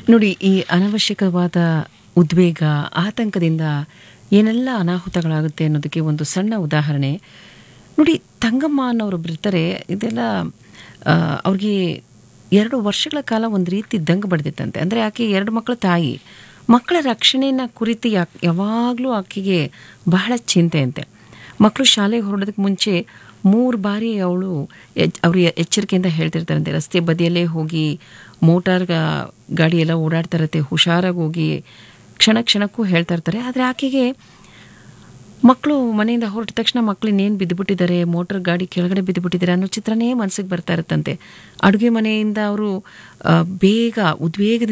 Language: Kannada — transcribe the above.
ನೋಡಿ ಈ ಅನವಶ್ಯಕವಾದ ಉದ್ವೇಗ ಆತಂಕದಿಂದ ಏನೆಲ್ಲ ಅನಾಹುತಗಳಾಗುತ್ತೆ ಅನ್ನೋದಕ್ಕೆ ಒಂದು ಸಣ್ಣ ಉದಾಹರಣೆ ನೋಡಿ ತಂಗಮ್ಮ ಅನ್ನೋರೊಬ್ರು ಇರ್ತಾರೆ ಇದೆಲ್ಲ ಆ, ಅವ್ರಿಗೆ ಎರಡು ವರ್ಷಗಳ ಕಾಲ ಒಂದು ರೀತಿ ದಂಗ ಬಡ್ದಿತ್ತಂತೆ ಅಂದರೆ ಆಕೆ ಎರಡು ಮಕ್ಕಳ ತಾಯಿ ಮಕ್ಕಳ ರಕ್ಷಣೆಯನ್ನು ಕುರಿತು ಯಾಕೆ ಯಾವಾಗಲೂ ಆಕೆಗೆ ಬಹಳ ಚಿಂತೆ ಅಂತೆ ಮಕ್ಕಳು ಶಾಲೆಗೆ ಹೊರಡೋದಕ್ಕೆ ಮುಂಚೆ ಮೂರು ಬಾರಿ ಅವಳು ಅವರು ಎಚ್ಚರಿಕೆಯಿಂದ ಹೇಳ್ತಿರ್ತಾರಂತೆ ರಸ್ತೆ ಬದಿಯಲ್ಲೇ ಹೋಗಿ ಮೋಟಾರ್ ಗಾ- ಗಾಡಿ ಎಲ್ಲ ಓಡಾಡ್ತಾ ಇರತ್ತೆ ಹುಷಾರಾಗಿ ಹೋಗಿ ಕ್ಷಣ ಕ್ಷಣಕ್ಕೂ ಹೇಳ್ತಾ ಇರ್ತಾರೆ ಆದರೆ ಆಕೆಗೆ ಮಕ್ಕಳು ಮನೆಯಿಂದ ಹೊರಟ ತಕ್ಷಣ ಮಕ್ಕಳು ಇನ್ನೇನು ಬಿದ್ದುಬಿಟ್ಟಿದ್ದಾರೆ ಮೋಟರ್ ಗಾಡಿ ಕೆಳಗಡೆ ಬಿದ್ದುಬಿಟ್ಟಿದ್ದಾರೆ ಅನ್ನೋ ಚಿತ್ರನೇ ಮನಸ್ಸಿಗೆ ಬರ್ತಾ ಇರುತ್ತಂತೆ ಅಡುಗೆ ಮನೆಯಿಂದ ಅವರು ಬೇಗ ಉದ್ವೇಗದಿಂದ